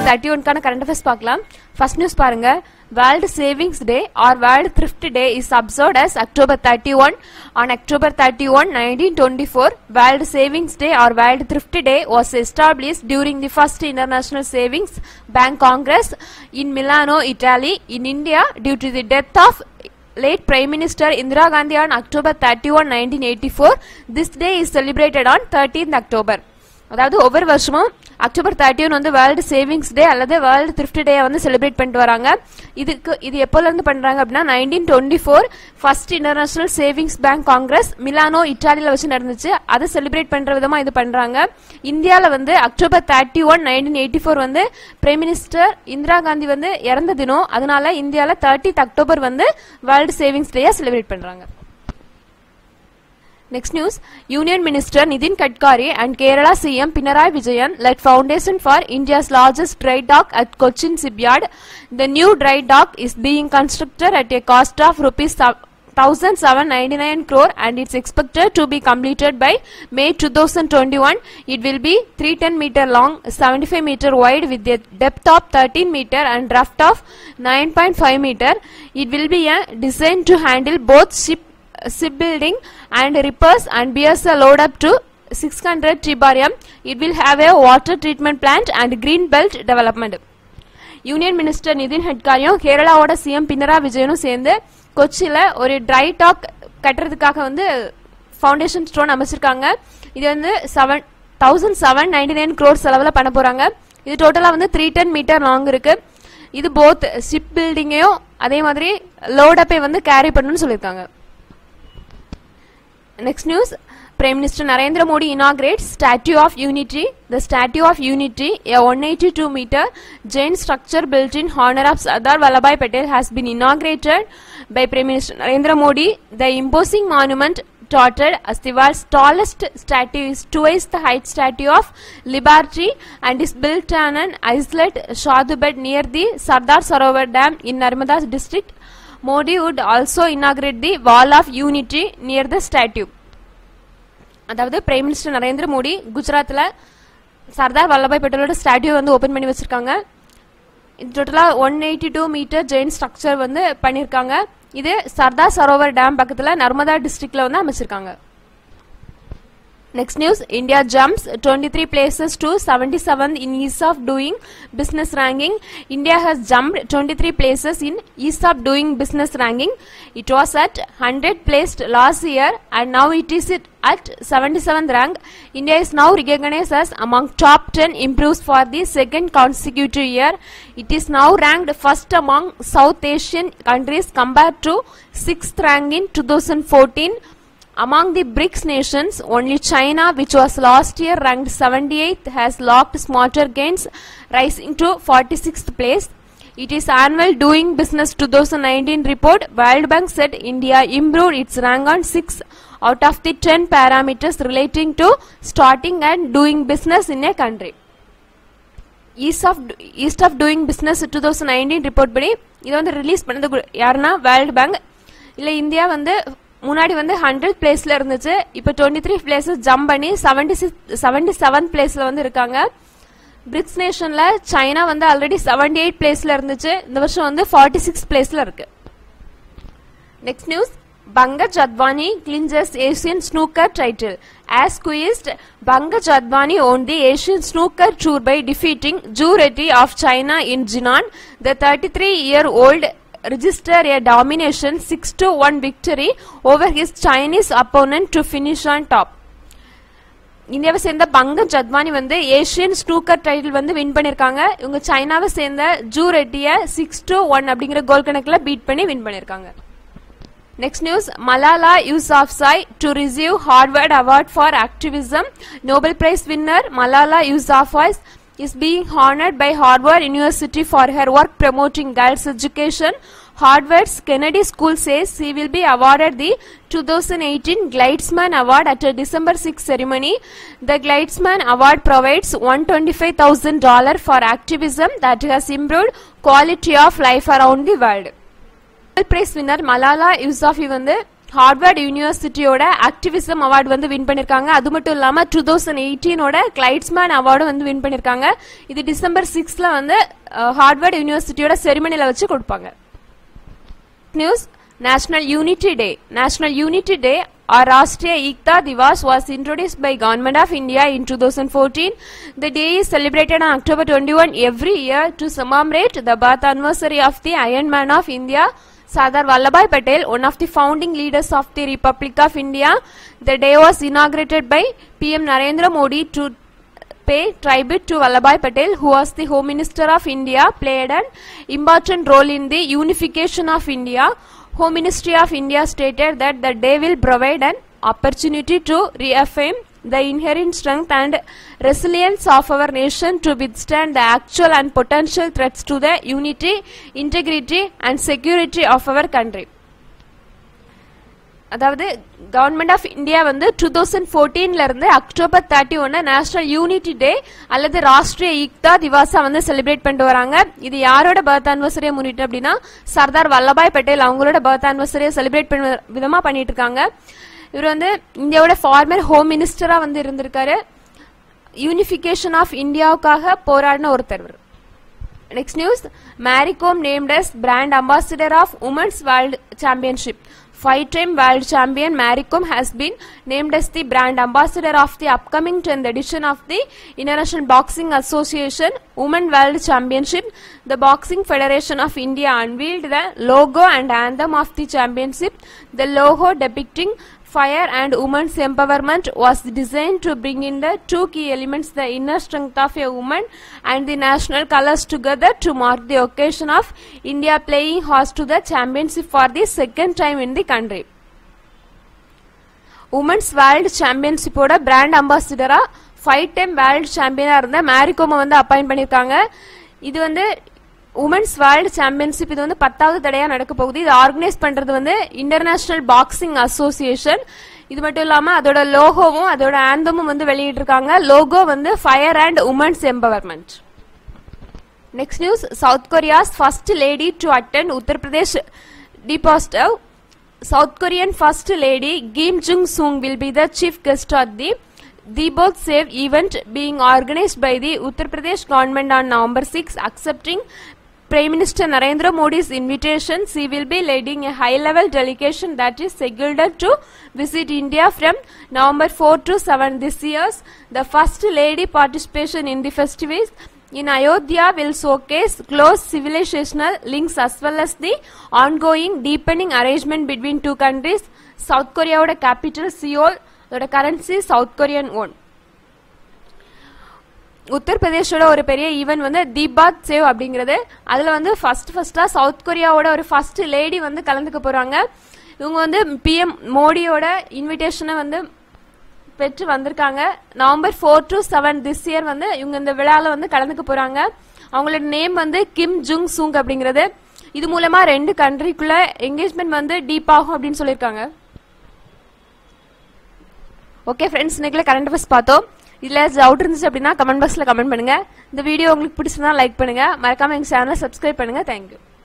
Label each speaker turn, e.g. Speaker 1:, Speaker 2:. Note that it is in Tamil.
Speaker 1: தேர்ட்டி ஒன்கான கரண்ட் அஃபேர்ஸ் பார்க்கலாம் ஃபர்ஸ்ட் நியூஸ் பாருங்க world savings day or world thrift day is observed as October thirty one on October thirty one nineteen twenty four world savings day or world thrift day was established during the first international savings bank congress in milano italy in india due to the death of late Prime Minister Indira Gandhi on October 31, 1984. This day is celebrated on 13th October. அதாவது ஒவ்வொரு வருஷமும் அக்டோபர் தேர்ட்டி ஒன் வந்து வேர்ல்டு சேவிங்ஸ் டே அல்லது வேர்ல்டு thrift டே வந்து செலிப்ரேட் பண்ணிட்டு வராங்க இதுக்கு இது எப்போல இருந்து பண்றாங்க அப்படின்னா nineteen twenty four first international savings bank congress Milano இட்டாலியில வச்சு நடந்துச்சு அதை செலிப்ரேட் பண்ற விதமா இது பண்றாங்க இந்தியாவில் வந்து October thirty one nineteen eighty four வந்து பிரைம் மினிஸ்டர் இந்திரா காந்தி வந்து இறந்த தினம் அதனால இந்தியாவில் தேர்ட்டித் அக்டோபர் வந்து வேர்ல்டு சேவிங்ஸ் டேயா செலிப்ரேட் பண்றாங்க Next news, Union Minister Nitin Gadkari and Kerala CM Pinarayi Vijayan led foundation for India's largest dry dock at Cochin shipyard. The new dry dock is being constructed at a cost of rupees 1799 crore and it's expected to be completed by May 2021. It will be 310 meter long, 75 meter wide with a depth of 13 meter and draft of 9.5 meter. It will be a designed to handle both ship shipbuilding and repairs and bears a load up to 600 tribarium. It will have a water treatment plant and green belt development. Union minister Nitin ஹட்காரியும் கேரளாவோட சிஎம் பினரா விஜயனும் சேர்ந்து கொச்சியில ஒரு ட்ரை டாக் கட்டுறதுக்காக வந்து ஃபவுண்டேஷன் ஸ்டோன் அமைச்சிருக்காங்க இது வந்து seven thousand seven ninety nine crore செலவில் பண்ண போறாங்க இது டோட்டலா வந்து த்ரீ டென் மீட்டர் லாங் இருக்கு இது போத் ஷிப் பில்டிங்கையும் அதே மாதிரி லோடப்பை வந்து கேரி பண்ணணும்னு சொல்லியிருக்காங்க Next news Prime Minister Narendra Modi inaugurates Statue of Unity. The Statue of Unity, a 182 meter Jain structure built in honor of Sardar Vallabhai Patel, has been inaugurated by Prime Minister Narendra Modi. The imposing monument, touted as the world's tallest statue, is twice the height statue of Liberty and is built on an islet Shadubed near the Sardar Sarovar Dam in Narmada district. Modi would also inaugurate the Wall of Unity near the statue. அதாவது பிரைம் மினிஸ்டர் நரேந்திர மோடி குஜராத்தில் சர்தார் வல்லபாய் பட்டேலோட ஸ்டாடியூ வந்து ஓப்பன் பண்ணி வச்சிருக்காங்க இது டோட்டலாக one eighty two metre giant structure வந்து பண்ணியிருக்காங்க இது சர்தார் சரோவர் டேம் பக்கத்தில் நர்மதா டிஸ்ட்ரிக்ட்ல வந்து அமைச்சிருக்காங்க Next news India jumps 23 places to 77th in ease of doing business ranking. India has jumped 23 places in ease of doing business ranking. It was at 100 placed last year and now it is at 77th rank. India is now recognized as among top 10 improves for the second consecutive year. It is now ranked first among South Asian countries compared to 6th rank in 2014. Among the BRICS nations, only China, which was last year ranked 78th, has locked smarter gains, rising to 46th place. It is annual Doing Business 2019 report. World Bank said India improved its rank on 6 out of the 10 parameters relating to starting and doing business in a country. Ease of east of doing business two thousand nineteen report படி இதை வந்து ரிலீஸ் பண்ணது கு- யாருன்னா வேர்ல்டு பேங்க் இல்லை இந்தியா வந்து முன்னாடி வந்து ஹண்ட்ரட் பிளேஸ்ல இருந்துச்சு இப்போ டுவெண்ட்டி த்ரீ பிளேசஸ் ஜம்ப் பண்ணி செவன்டி சிக்ஸ் செவன்டி செவன்த் பிளேஸ்ல வந்து இருக்காங்க பிரிக்ஸ் நேஷன்ல சைனா வந்து ஆல்ரெடி செவன்டி எயிட் பிளேஸ்ல இருந்துச்சு இந்த வருஷம் வந்து ஃபார்ட்டி சிக்ஸ் பிளேஸ்ல இருக்கு Next news Bangaj Advani clinches Asian snooker title. As quizzed, Bangaj Advani won the Asian snooker tour by defeating Zhu Reddy of China in Jinan. The 33-year-old registered a domination 6-1 victory over his Chinese opponent to finish on top. இந்தியாவை சேர்ந்த பங்கஜ் அத்வானி வந்து ஏசியன் ஸ்னூக்கர் டைட்டில் வந்து வின் பண்ணிருக்காங்க இவங்க சைனாவை சேர்ந்த ஜூ ரெட்டிய சிக்ஸ் டு ஒன் அப்படிங்கிற கோல் கணக்குல பீட் பண்ணி வின் பண்ணிருக்காங்க Next news Malala Yousafzai to receive Harvard Award for Activism. Nobel Prize winner Malala Yousafzai is being honored by Harvard University for her work promoting girls' education. Harvard's Kennedy School says she will be awarded the 2018 Gleitzman Award at a December 6 ceremony. The Gleitzman Award provides $125,000 for activism that has improved quality of life around the world. Nobel prize winner Malala Yousafzai வந்து ஹார்வர்ட் யூனிவர்சிட்டியோட ஆக்டிவிசம் அவார்டு வந்து வின் பண்ணிருக்காங்க அது மட்டும் இல்லாம டூ தௌசண்ட் எயிட்டீனோட கிளைட்ஸ்மேன் அவார்டும் வந்து வின் பண்ணிருக்காங்க இது டிசம்பர் சிக்ஸ்ல வந்து ஹார்வர்ட் யூனிவர்சிட்டியோட செரிமனில வச்சு கொடுப்பாங்க news national unity day national unity day or Rashtriya Ekta Divas was introduced by Government of India in 2014. The day is celebrated on October 21 every year to commemorate the birth anniversary of the Iron Man of India, Sardar Vallabhai Patel, one of the founding leaders of the Republic of India. The day was inaugurated by PM Narendra Modi to pay tribute to Vallabhai Patel, who was the Home Minister of India, played an important role in the unification of India. Home Ministry of India stated that the day will provide an opportunity to reaffirm the inherent strength and resilience of our nation to withstand the actual and potential threats to the unity, integrity and security of our country. அதாவது கவர்மெண்ட் ஆஃப் இந்தியா வந்து டூ தௌசண்ட் ஃபோர்டீன்ல இருந்து அக்டோபர் தேர்ட்டி ஒன்னு நேஷனல் யூனிட்டி டே அல்லது ராஷ்டிரிய ஈக்தா திவாசா வந்து செலிப்ரேட் பண்ணிட்டு வராங்க இது யாரோட பர்த் ஆனிவர்சரியை முன்னிட்டு அப்படின்னா சர்தார் வல்லபாய் பட்டேல் அவங்களோட பர்த் ஆனிவர்சரியை செலிப்ரேட் பண்ண விதமா பண்ணிட்டு இருக்காங்க இவர் வந்து இந்தியாவோட ஃபார்மர் ஹோம் மினிஸ்டரா வந்து இருந்திருக்காரு யூனிஃபிகேஷன் ஆஃப் இந்தியாவுக்காக போராடின ஒருத்தர் இவர் next news Mary Kom named as brand ambassador of women's world championship Five-time world champion Mary Kom has been named as the brand ambassador of the upcoming 10th edition of the International Boxing Association Women World Championship. The Boxing Federation of India unveiled the logo and anthem of the championship. The logo depicting fire and women's empowerment was designed to bring in the two key elements the inner strength of a woman and the national colors together to mark the occasion of India playing host to the championship for the second time in the country. Women's world சாம்பியன்ஷிப்போட பிராண்ட் அம்பாசிடரா ஃபைவ் டைம் வேர்ல்டு சாம்பியனா இருந்த மேரிகோமை வந்து அப்பாயிண்ட் பண்ணியிருக்காங்க இது வந்து உமன்ஸ் வேர்ல்டு சாம்பியன்ஷிப் இது வந்து பத்தாவது தடையா நடக்க போகுது இது ஆர்கனைஸ் பண்றது வந்து இன்டர்நேஷனல் பாக்ஸிங் அசோசியேஷன் இது மட்டும் இல்லாம அதோட லோகோவும் அதோட ஆந்தமும் வந்து வெளியிட்டிருக்காங்க லோகோ வந்து fire and women's empowerment next news south கொரியாஸ் first lady to attend Uttar Pradesh டிபாஸ்டவ் south Korean first lady Kim ஜுங் சூங் will be the chief guest add the Debot Save event being organized by the Uttar Pradesh government on November 6, accepting Prime Minister Narendra Modi's invitation. She will be leading a high-level delegation that is scheduled to visit India from November 4 to 7 this year. The first lady participation in the festivities in Ayodhya will showcase close civilizational links as well as the ongoing deepening arrangement between two countries. South Korea capital Seoul அதோட கரன்சி சவுத் கொரியன் ஓன் உத்தரப்பிரதேஷோட ஒரு பெரிய ஈவெண்ட் வந்து தீபாத் சேவ் அப்படிங்கிறது அதுல வந்து ஃபர்ஸ்ட் ஃபர்ஸ்டா சவுத் கொரியாவோட ஒரு ஃபர்ஸ்ட் லேடி வந்து கலந்துக்க போறாங்க இவங்க வந்து பிஎம் மோடியோட இன்விடேஷனை வந்து பெற்று வந்திருக்காங்க November four to seven this year வந்து இவங்க இந்த விழால வந்து கலந்துக்க போறாங்க அவங்களோட நேம் வந்து கிம் ஜுங் சூங் அப்படிங்கிறது இது மூலமா ரெண்டு கண்ட்ரிக்குள்ள என்கேஜ்மெண்ட் வந்து டீப் ஆகும் அப்படின்னு சொல்லியிருக்காங்க ஓகே ஃப்ரெண்ட்ஸ் இன்னைக்குள்ள கரண்ட் அஃபேர்ஸ் பார்த்தோம் இதுல டவுட் இருந்துச்சு அப்படின்னா கமெண்ட் பாக்ஸ்ல கமெண்ட் பண்ணுங்க இந்த வீடியோ உங்களுக்கு பிடிச்சிருந்தா லைக் பண்ணுங்க மறக்காம எங்க சேனலை சப்ஸ்கிரைப் பண்ணுங்க தேங்க்யூ